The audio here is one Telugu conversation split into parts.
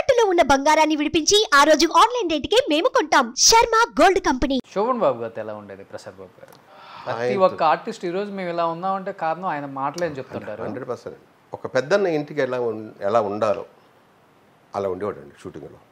తాకట్టులో ఉన్న బంగారాన్ని విడిపించి ఆ రోజు ఆన్లైన్ రేటుకే మేము కొంటాం శర్మ గోల్డ్ కంపెనీ శోభన్ బాబు గారితో ఎలా ఉండేది ప్రసాద్ బాబు గారు ప్రతి ఒక్క ఆర్టిస్ట్ ఈరోజు మేము ఇలా ఉన్నామంటే కారణం ఆయన మాటలే అని చెప్తుంటారు హండ్రెడ్ పర్సెంట్ ఒక పెద్దన్న ఇంటికి ఎలా ఉం- ఎలా ఉండాలో అలా ఉండేవాడండి షూటింగ్లో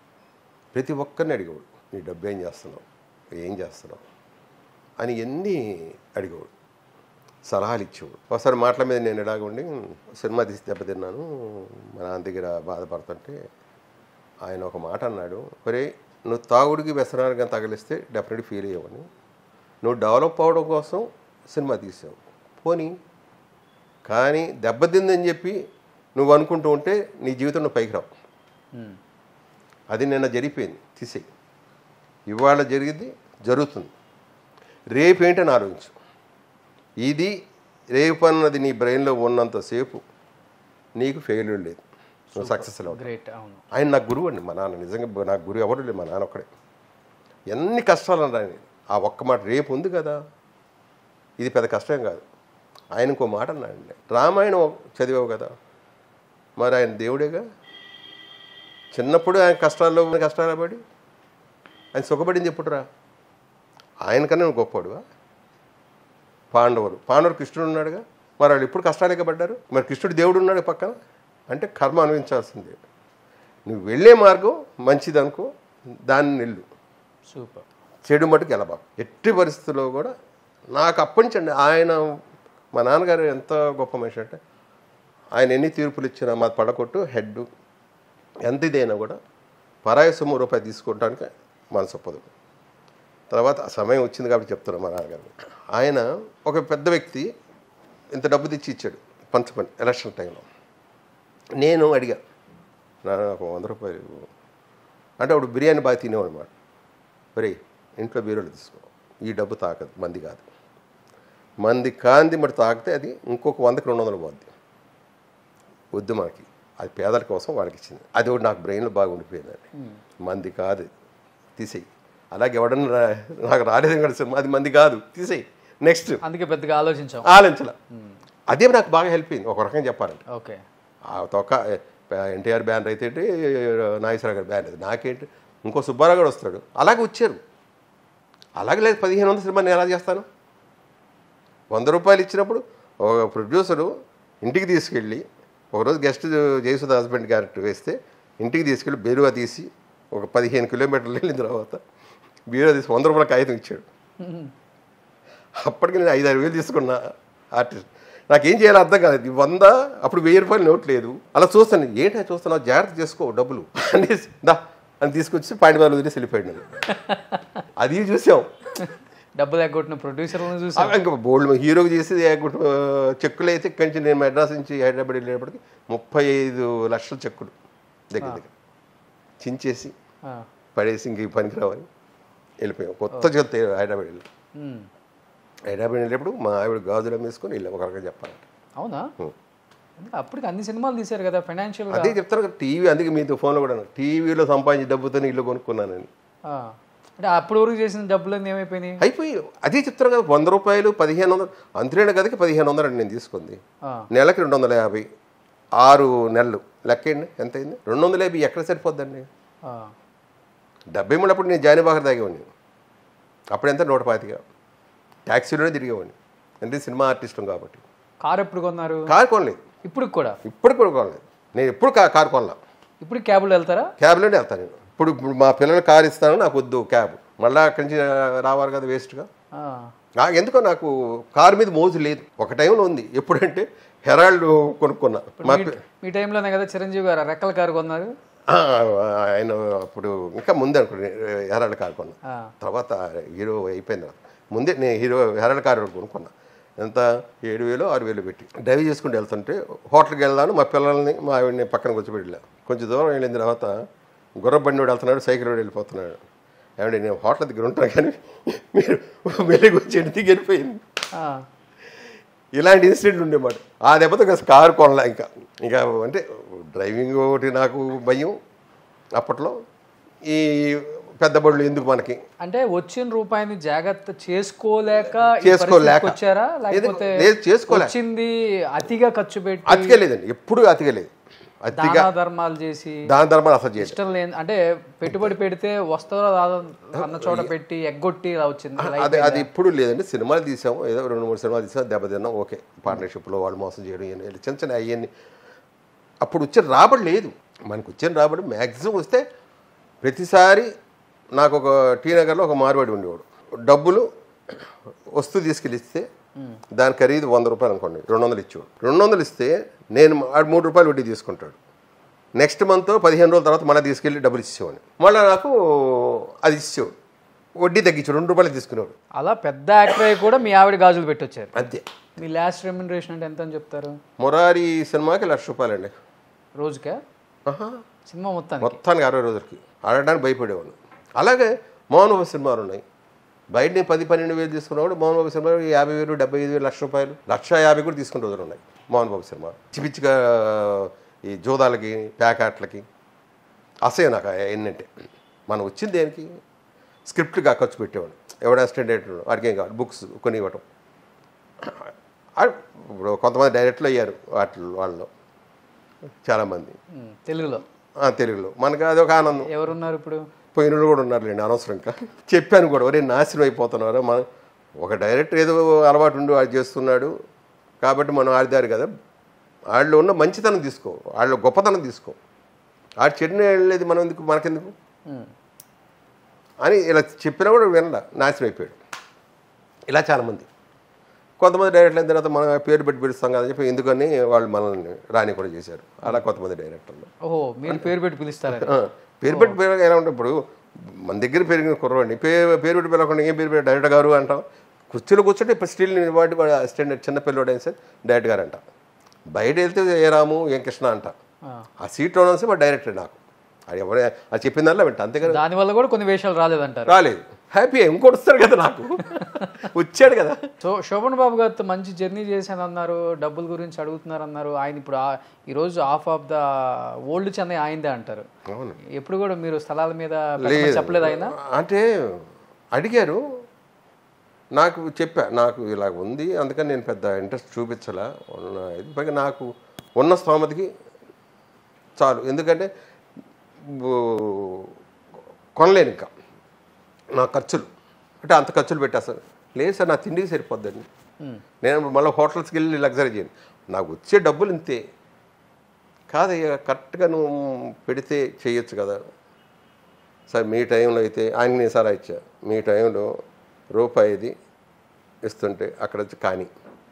ప్రతి ఒక్కరిని అడిగేవాడు నీ డబ్బు ఏం చేస్తున్నావు ఏం చేస్తున్నావు అని ఎన్ని అడిగేవాడు సలహాలు ఇచ్చేవాడు ఒకసారి మాటల మీద నేను ఎలాగ ఉండి సినిమా తీసి దెబ్బతిన్నాను మా నాన్న దగ్గర బాధపడుతుంటే ఆయన ఒక మాట అన్నాడు ఒరే నువ్వు తాగుడికి వ్యసనానికి తగిలిస్తే డెఫినెట్గా ఫీల్ అయ్యావని నువ్వు డెవలప్ అవ్వడం కోసం సినిమా తీసావు పోనీ కానీ దెబ్బతిందని చెప్పి నువ్వు అనుకుంటూ ఉంటే నీ జీవితం నువ్వు పైకి రావు ఉమ్. అది నిన్న జరిగిపోయింది తీసేయి ఇవాళ జరిగింది జరుగుతుంది రేపు ఏంటని ఆలోచించు ఇది రేపు అన్నది నీ బ్రెయిన్లో ఉన్నంతసేపు నీకు ఫెయిల్యూర్ లేదు నువ్వు సక్సెస్ అవ్వదు గ్రేట్ అవును ఆయన నాకు గురువు అండి మా నాన్న నిజంగా నాకు గురువు ఎవరు లేదు మా నాన్న ఒక్కడే ఎన్ని కష్టాలు అన్నారు ఆయన ఆ ఒక్క మాట రేపు ఉంది కదా ఇది పెద్ద కష్టం కాదు ఆయన ఇంకో మాట అన్నాడండి రామాయణం చదివావు కదా మరి ఆయన దేవుడేగా చిన్నప్పుడు ఆయన కష్టాల్లో ఉన్న కష్టాలు పడి ఆయన సుఖపడింది ఎప్పుడురా ఆయనకన్నా నువ్వు గొప్పవాడువా పాండవులు పాండవులు కృష్ణుడు ఉన్నాడుగా మరి వాళ్ళు ఎప్పుడు కష్టాలేక పడ్డారు మరి కృష్ణుడు దేవుడు ఉన్నాడు పక్కన అంటే కర్మ అనుభవించాల్సిందే నువ్వు వెళ్ళే మార్గం మంచిదనుకో దాన్ని నిల్లు సూపర్ చెడు మటుకు గెలబాకు ఎట్టి పరిస్థితుల్లో కూడా నాకు అప్పటి నుంచి అండి ఆయన మా నాన్నగారు ఎంత గొప్ప మనిషి అంటే ఆయన ఎన్ని తీర్పులు ఇచ్చినా మా పడకొట్టు హెడ్ ఎంత ఇదైనా కూడా పరాయి సొమ్ము రూపాయి తీసుకోవడానికి మనసు ఒప్పదు తర్వాత ఆ సమయం వచ్చింది కాబట్టి చెప్తున్నాను మా నాన్నగారు ఆయన ఒక పెద్ద వ్యక్తి ఇంత డబ్బు తెచ్చి ఇచ్చాడు పంచపని ఎలక్షన్ టైంలో నేను అడిగా నాన్న ఒక వంద రూపాయలు ఇవ్వు." అంటే అప్పుడు బిర్యానీ బాగా తినేవాడు అనమాట మరి ఇంట్లో బీరోలు తీసుకో ఈ డబ్బు తాకదు మంది కాదు మంది కాంది మరి తాకితే అది ఇంకొక వందకి రెండు వందలు పోద్ది వద్దు మనకి అది పేదల కోసం వాళ్ళకి ఇచ్చింది అది ఒకటి నాకు బ్రెయిన్లో బాగా ఉండిపోయిందండి మంది కాదు తీసేయి అలాగే ఎవడన్నా రా- నాకు రాలేదు కదా సినిమా అది మంది కాదు తీసేయి నెక్స్ట్ అందుకే పెద్దగా ఆలోచించాం ఆలోచన అదే నాకు బాగా హెల్ప్ అయింది ఒక రకంగా చెప్పాలంటే ఓకే ఆ తొక్క ఎన్టీఆర్ బ్యానర్ అయితే ఏంటి, నాగేశ్వర గారి బ్యానర్ అయితే నాకేంటి ఇంకో సుబ్బారావు గారు వస్తాడు అలాగే వచ్చారు అలాగే లేదు పదిహేను వందల సినిమా నేను ఎలా చేస్తాను వంద రూపాయలు ఇచ్చినప్పుడు ఒక ప్రొడ్యూసరు ఇంటికి తీసుకెళ్ళి ఒకరోజు గెస్ట్ జయసుధ హస్బెండ్ క్యారెక్టర్ వేస్తే ఇంటికి తీసుకెళ్ళి బేరువా తీసి ఒక పదిహేను కిలోమీటర్లు వెళ్ళిన తర్వాత బీరువా తీసి వంద రూపాయల కాగితం ఇచ్చాడు అప్పటికి నేను ఐదు ఆరు వేలు తీసుకున్నా ఆర్టిస్ట్ నాకేం చేయాలో అర్థం కాలేదు ఈ వంద అప్పుడు వెయ్యి రూపాయలు నోట్ లేదు అలా చూస్తాను ఏంటి చూస్తున్నావు జాగ్రత్త చేసుకో డబ్బులు అనేసి దా అని తీసుకొచ్చి పాండివాళ్ళు వదిలేసి వెళ్ళిపోయాడు నేను అది చూసాం డబ్బులు ఎగ్గొట్టిన ప్రొడ్యూసర్లను చూసి అలా ఇంకా బోల్డ్ హీరోకి చేసి ఎగ్గొట్టు- చెక్కులు అయితే ఇక్కడి నుంచి నేను మెడ్రాస్ నుంచి హైదరాబాద్ వెళ్ళేటప్పటికి ముప్పై ఐదు లక్షల చెక్కులు దగ్గర దగ్గర చించేసి ఆ. పడేసి ఇంక ఈ పనికిరావని వెళ్ళిపోయాం కొత్త చెత్త హైదరాబాద్ వెళ్ళి ఉమ్. హైదరాబాద్ వెళ్ళేటప్పుడు మా ఆవిడ గాజులు అమ్మేసుకొని వెళ్ళాం ఒక రకంగా చెప్పాలంటే అవునా ఉం. ఎందుకు అప్పటికి అన్ని సినిమాలు తీశారు కదా ఫైనాన్షియల్ అదే చెప్తాను కదా టీవీ అందుకే మీతో ఫోన్లో కూడా అన్నాను. టీవీలో సంపాదించి డబ్బుతో ఇల్లు కొనుక్కున్నానని అంటే అప్పటి వరకు చేసిన డబ్బులన్నీ ఏమైపోయినాయి అయిపోయి అదే చెప్తాను కదా వంద రూపాయలు పదిహేను వందలు అంతరేణ గదికి పదిహేను వందలు అండి నేను తీసుకుంది ఆ. నెలకి రెండు వందల యాభై ఆరు నెలలు లెక్కండి ఎంత అయింది రెండు వందల యాభై ఎక్కడ సరిపోద్దండి ఆ. డెబ్బై మూడు అప్పుడు నేను జానీబాగర్ తాగేవాడిని అప్పుడు ఎంత నూట పాతిక ట్యాక్సీలోనే తిరిగేవాడిని అంటే సినిమా ఆర్టిస్టం కాబట్టి కారు ఎప్పుడు కొన్నారు కారు కొనలేదు ఇప్పుడు కూడా ఇప్పుడు కూడా కొనలేదు నేను ఎప్పుడు కా కారు కొనలా ఇప్పుడు క్యాబ్లో వెళ్తారా క్యాబ్లోనే వెళ్తాను నేను ఇప్పుడు ఇప్పుడు మా పిల్లలు కారు ఇస్తాను నాకు వద్దు క్యాబ్ మళ్ళీ అక్కడి నుంచి రావాలి కదా వేస్ట్గా ఆ. నాకు ఎందుకో నాకు కారు మీద మోజు లేదు ఒక టైంలో ఉంది ఎప్పుడంటే హెరాల్డ్ కొనుక్కున్నా మా మీ- మీ టైంలోనే కదా చిరంజీవి గారు ఆ రెక్కల కారు కొన్నారు ఆ, ఆయన అప్పుడు ఇంకా ముందే అనుకోండి హెరాల్డ్ కారు కొన్నా ఆ. తర్వాత హీరో అయిపోయిన తర్వాత ముందే నేను హీరో హెరాల్డ్ కారు ఒకటి కొనుక్కున్నా ఎంత ఏడు వేలు ఆరు వేలు పెట్టి డ్రైవ్ చేసుకుంటూ వెళ్తుంటే హోటల్కి వెళ్దాను మా పిల్లల్ని మా ఆవిడని పక్కన కూర్చోబెట్టి వెళ్ళా కొంచెం దూరం వెళ్ళిన తర్వాత గుర్రబండి వాడు వెళ్తున్నాడు సైకిల్ వాడు వెళ్ళిపోతున్నాడు ఏమంటే నేను హోటల్ దగ్గర ఉంటాను కానీ మీరు వెళ్ళి వచ్చేది దిగి వెళ్ళిపోయింది ఆ. ఇలాంటి ఇన్సిడెంట్ ఉండేమాట ఆ దెబ్బతో ఇంకా కారు కొనలే ఇంకా ఇంకా అంటే డ్రైవింగ్ ఒకటి నాకు భయం అప్పట్లో ఈ పెద్ద బడులు ఎందుకు మనకి అంటే వచ్చిన రూపాయిని జాగ్రత్త చేసుకోలేక ఈ చేసుకోలేక. పరిస్థితికి వచ్చారా లేకపోతే లేదు, చేసుకోలేక. వచ్చింది అతిగా ఖర్చు పెట్టి అతికలేదండి ఎప్పుడు అతికలేదు అతిగా దాన ధర్మాలు చేసి దాని ధర్మాలు అసలు చేసి ఇష్టం లేని అంటే పెట్టుబడి పెడితే వస్తుందో రాదో అన్న చోట పెట్టి ఎగ్గొట్టి ఇలా వచ్చింది ఇలా అది అది ఇప్పుడు లేదండి సినిమాలు తీసాము ఏదో రెండు మూడు సినిమాలు తీసాం దెబ్బతిన్నాం ఓకే పార్ట్నర్షిప్లో వాళ్ళు మోసం చేయడం ఇవన్నీ చిన్న చిన్న అవన్నీ అప్పుడు వచ్చిన రాబడి లేదు మనకు వచ్చిన రాబడి మ్యాక్సిమం వస్తే ప్రతిసారి నాకు ఒక టీ నగర్లో ఒక మార్వాడి ఉండేవాడు డబ్బులు వస్తువు తీసుకెళ్ళిస్తే దాని ఖరీదు వంద రూపాయలు అనుకోండి రెండు వందలు ఇచ్చేవాడు రెండు వందలు ఇస్తే నేను ఆడు మూడు రూపాయలు వడ్డీ తీసుకుంటాడు నెక్స్ట్ మంత్ పదిహేను రోజుల తర్వాత మళ్ళీ తీసుకెళ్ళి డబ్బులు ఇచ్చేవాడిని మళ్ళీ నాకు అది ఇచ్చేవాడు వడ్డీ తగ్గించాడు రెండు రూపాయలు తీసుకునేవాడు అలా పెద్ద యాక్టర్ అయ్యి కూడా మీ ఆవిడ గాజులు పెట్టొచ్చారు అంతే మీ లాస్ట్ రెమ్యునరేషన్ అంటే ఎంత అని చెప్తారు మురారి సినిమాకి లక్ష రూపాయలండి రోజుకే ఆహా. సినిమా మొత్తానికి మొత్తానికి అరవై రోజులకి ఆడడానికి భయపడేవాడు అలాగే మోహన్ బాబు సినిమాలు ఉన్నాయి బయట నేను పది పన్నెండు వేలు తీసుకున్నవాడు మోహన్ బాబు సినిమా యాభై వేలు డెబ్బై ఐదు వేలు లక్ష రూపాయలు లక్ష యాభై కూడా తీసుకున్న రోజులు ఉన్నాయి మోహన్ బాబు సినిమా పిచ్చిపిచ్చిగా ఈ జోదాలకి ప్యాకాట్లకి అసహ్యం నాకు ఏంటంటే మనం వచ్చింది దేనికి స్క్రిప్ట్గా ఖర్చు పెట్టేవాడు ఎవడ అసిస్టెంట్ డైరెక్టర్ వాడికి ఏం కావాలి బుక్స్ కొని ఇవ్వటం ఆ- ఇప్పుడు కొంతమంది డైరెక్టర్లు అయ్యారు వాటి వాళ్ళలో చాలామంది ఉమ్, తెలుగులో ఆ, తెలుగులో మనకు అది ఒక ఆనందం ఎవరున్నారు ఇప్పుడు పోయిన వాళ్ళు కూడా ఉన్నారులేండి అనవసరం ఇంకా చెప్పాను కూడా ఒరే నాశనం అయిపోతున్నారు మన ఒక డైరెక్టర్ ఏదో అలవాటు ఉండి వాడు చేస్తున్నాడు కాబట్టి మనం ఆడిదారు కదా వాళ్ళు ఉన్న మంచితనం తీసుకో వాళ్ళు గొప్పతనం తీసుకో ఆడు చెడిన వెళ్ళేది మనం ఎందుకు మనకెందుకు ఉమ్, అని ఇలా చెప్పినా కూడా వినడ నాశనం అయిపోయాడు ఇలా చాలామంది కొంతమంది డైరెక్టర్లు అయిన తర్వాత మనం పేరు పెట్టి పిలుస్తాం కదా అని చెప్పి ఎందుకని వాళ్ళు మనల్ని రాని కూడా చేశారు అలా కొంతమంది డైరెక్టర్లు ఓహో మీరు పేరు పెట్టి పిలుస్తారా ఆ, పేరు పెట్టి పేరు ఎలా ఉంటుంది ఇప్పుడు మన దగ్గర పెరిగిన కుర్రవాడిని పేరు పేరు పెట్టి పిలవకుండా ఏం పేరు పెట్టి డైరెక్టర్ గారు అంటాం కుర్చీలో కూర్చుంటే ఇప్పుడు స్టిల్ వాటి వాడు అసిస్టెంట్ చిన్న పిల్లవాడు అయినా సరే డైరెక్టర్ గారు అంట బయట వెళ్తే ఏ రాము ఏం కృష్ణ అంట ఆ. ఆ సీట్లో ఉన్నా సరే వాడు డైరెక్టర్ నాకు అది ఎవరే అది చెప్పిందల్లా వింటా అంతేగాని దానివల్ల కూడా కొన్ని వేషాలు రాలేదంటారు రాలేదు హ్యాపీ ఇంకోటి వస్తాడు కదా నాకు వచ్చాడు కదా సో శోభన్ బాబు గారితో మంచి జర్నీ చేశాను అన్నారు డబ్బుల గురించి అడుగుతున్నారు అన్నారు ఆయన ఇప్పుడు ఆ- ఈరోజు half of the old Chennai ఆయనదే అంటారు అవును ఎప్పుడు కూడా మీరు స్థలాల మీద పెట్టమని చెప్పలేదు ఆయన అంటే అడిగారు నాకు చెప్పా నాకు ఇలా ఉంది అందుకని నేను పెద్ద ఇంట్రెస్ట్ చూపించలా ఉన్న ఇది పైగా నాకు ఉన్న స్తోమతికి చాలు ఎందుకంటే బో- కొనలేను ఇంకా నా ఖర్చులు అంటే అంత ఖర్చులు పెట్టేస్తాను లేదు సార్ నా తిండికి సరిపోద్దండి నేను మళ్ళీ హోటల్స్కి వెళ్ళి లగ్జరీ చేయను నాకు వచ్చే డబ్బులు ఇంతే కాదయ్యా కరెక్ట్గా నువ్వు పెడితే చేయొచ్చు కదా సార్ మీ టైంలో అయితే ఆయన నేను సలహా ఇచ్చా మీ టైంలో రూపాయిది ఇస్తుంటే అక్కడ వచ్చి కానీ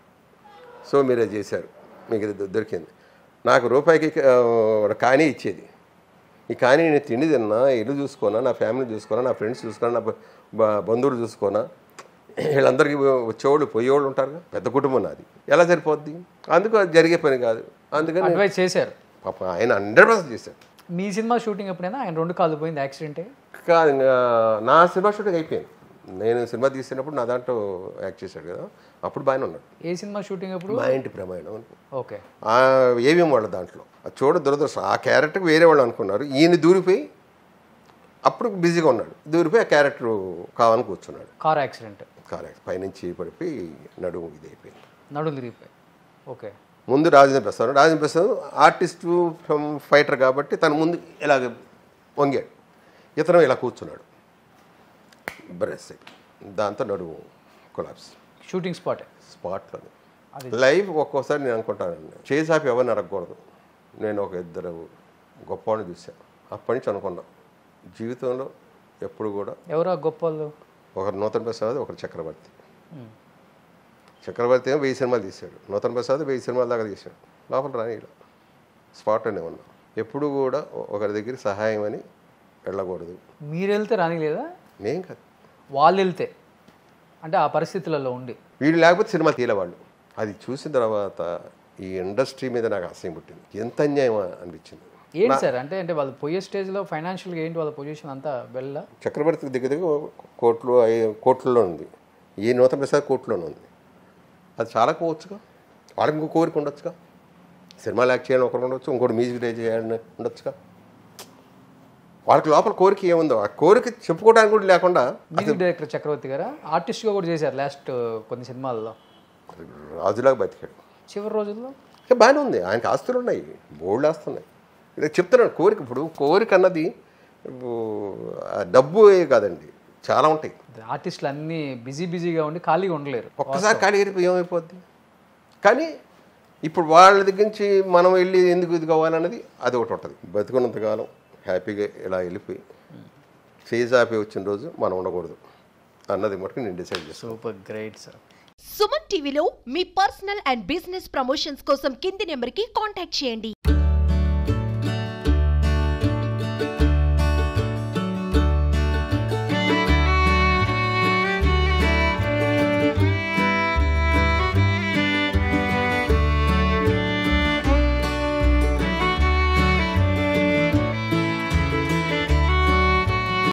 సో మీరే చేశారు మీకు ఇది దొ- దొరికింది నాకు రూపాయికి ఆ, కానీ ఇచ్చేది ఈ కానీ నేను తిండి తిన్నా ఇల్లు చూసుకోనా నా ఫ్యామిలీ చూసుకోనా నా ఫ్రెండ్స్ చూసుకోనా నా బ- బ- బంధువులు చూసుకోనా వీళ్ళందరికీ వచ్చేవాళ్ళు పోయేవాళ్ళు ఉంటారు పెద్ద కుటుంబం నాది ఎలా సరిపోద్ది అందుకు అది జరిగే పని కాదు అందుకని అడ్వైస్ చేశారు పాప ఆయన హండ్రెడ్ పర్సెంట్ చేశారు మీ సినిమా షూటింగ్ ఎప్పుడైనా ఆయన రెండు కాళ్ళు పోయింది యాక్సిడెంటే కాదు ఇంకా నా సినిమా షూటింగ్ అయిపోయింది నేను సినిమా తీసినప్పుడు నా దాంట్లో యాక్ట్ చేశాడు కదా అప్పుడు బాగానే ఉన్నాడు ఏ సినిమా షూటింగ్ అప్పుడు మా ఇంటి ప్రమాణం అని. ఓకే ఆ ఏమేమి వాళ్ళ దాంట్లో అది చూడ దురదృష్టం ఆ క్యారెక్టర్కి వేరే వాళ్ళు అనుకున్నారు ఈయన దూరిపోయి అప్పుడు బిజీగా ఉన్నాడు దూరిపోయి ఆ క్యారెక్టర్ కావాలని కూర్చున్నాడు కార్ యాక్సిడెంట్ కారెక్ట్ పైనుంచి పడిపోయి నడుము ఇది అయిపోయింది నడులు తిరిగిపోయి ఓకే ముందు Rajendra Prasad Rajendra Prasad artist from fighter కాబట్టి తను ముందు ఇలాగ వంగాడు ఇతను ఇలా కూర్చున్నాడు బ్రెస్ దాంతో నడుము కొలాప్స్ షూటింగ్ స్పాట్ స్పాట్లోనే అది లైఫ్ ఒక్కోసారి నేను అనుకుంటానండి చేసాపి ఎవరిని అడగకూడదు నేను ఒక ఇద్దరు గొప్పవాడిని చూశాను అప్పటి నుంచి అనుకున్నా జీవితంలో ఎప్పుడు కూడా ఎవరు ఆ గొప్ప వాళ్ళు ఒకరు నూతన ప్రసాద్ ఒకరు చక్రవర్తి చక్రవర్తి ఏమో వెయ్యి సినిమాలు తీశాడు నూతన ప్రసాద్ వెయ్యి సినిమాల దాకా తీశాడు లోపల రాని స్పాట్లోనే ఉన్నా ఎప్పుడు కూడా ఒకరి దగ్గర సహాయం అని వెళ్ళకూడదు మీరు వెళ్తే రానిలేదా నేను కాదు వాళ్ళు వెళ్తే అంటే ఆ పరిస్థితులలో ఉండి వీళ్ళు లేకపోతే సినిమా తీయలేవాళ్ళు అది చూసిన తర్వాత ఈ ఇండస్ట్రీ మీద నాకు అసహ్యం పుట్టింది ఎంత అన్యాయం అనిపించింది ఏంటి సార్ అంటే అంటే వాళ్ళు పోయే స్టేజ్లో ఫైనాన్షియల్గా ఏంటి వాళ్ళ పొజిషన్ అంతా వెళ్ళ చక్రవర్తి దగ్గర దగ్గర కోట్లు ఐ- కోట్లలో ఉంది ఈ నూతన ప్రసాద్ కోట్లోనే ఉంది అది చాలా పోవచ్చుగా వాళ్ళకి ఇంకో కోరిక ఉండొచ్చుగా సినిమాలు యాక్ట్ చేయాలని ఒకరు ఉండొచ్చు ఇంకోటి మ్యూజిక్ డే చేయాలని ఉండొచ్చుగా వాళ్ళకి లోపల కోరిక ఏముందో ఆ కోరిక చెప్పుకోవడానికి కూడా లేకుండా మ్యూజిక్ డైరెక్టర్ చక్రవర్తి గారా ఆర్టిస్ట్గా కూడా చేశారు లాస్ట్ కొన్ని సినిమాల్లో రాజులాగా బతికాడు చివరి రోజుల్లో ఇంకా బాగానే ఉంది ఆయనకి ఆస్తులు ఉన్నాయి బోల్డ్ ఆస్తున్నాయి ఇది చెప్తున్నాను కోరిక ఇప్పుడు కోరిక అన్నది ఇప్పుడు ఆ డబ్బు కాదండి చాలా ఉంటాయి ఆర్టిస్టులు అన్నీ బిజీ బిజీగా ఉండి ఖాళీగా ఉండలేరు ఒక్కసారి ఖాళీ అయిపోయి ఏమైపోద్ది కానీ ఇప్పుడు వాళ్ళ దగ్గర నుంచి మనం వెళ్ళి ఎందుకు ఇది కావాలన్నది అది ఒకటి ఉంటుంది బతుకున్నంతకాలం హ్యాపీగా ఇలా వెళ్ళిపోయి ఫేజ్ ఆపి వచ్చిన రోజు మనం ఉండకూడదు అన్నది మటుకు నేను డిసైడ్ చేస్తాను సూపర్ గ్రేట్ సార్ సుమన్ టీవీలో మీ పర్సనల్ అండ్ బిజినెస్ ప్రమోషన్స్ కోసం కింది నెంబర్కి కాంటాక్ట్ చేయండి